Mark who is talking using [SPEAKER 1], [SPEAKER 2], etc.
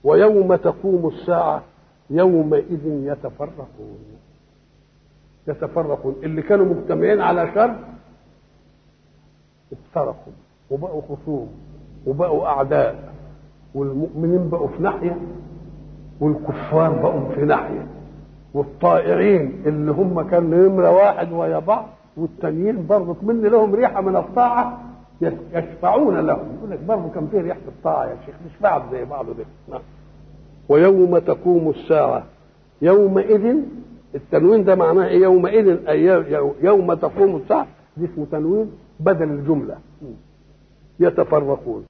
[SPEAKER 1] ويوم تقوم الساعة يومئذ يتفرقون يتفرقون اللي كانوا مجتمعين على شر افترقوا وبقوا خصوم وبقوا أعداء والمؤمنين بقوا في ناحية والكفار بقوا في ناحية والطائعين اللي هم كانوا نمرة واحد ويا بعض والتانيين برضه من لهم ريحة من الطاعة يشفعون لهم يقول لك برضه كان فيه ريحة الطاعة يا شيخ مش بعض زي بعض ده نعم. ويوم تقوم الساعة يومئذ التنوين ده معناه ايه يومئذ أي يوم تقوم الساعة دي اسمه تنوين بدل الجملة يتفرقون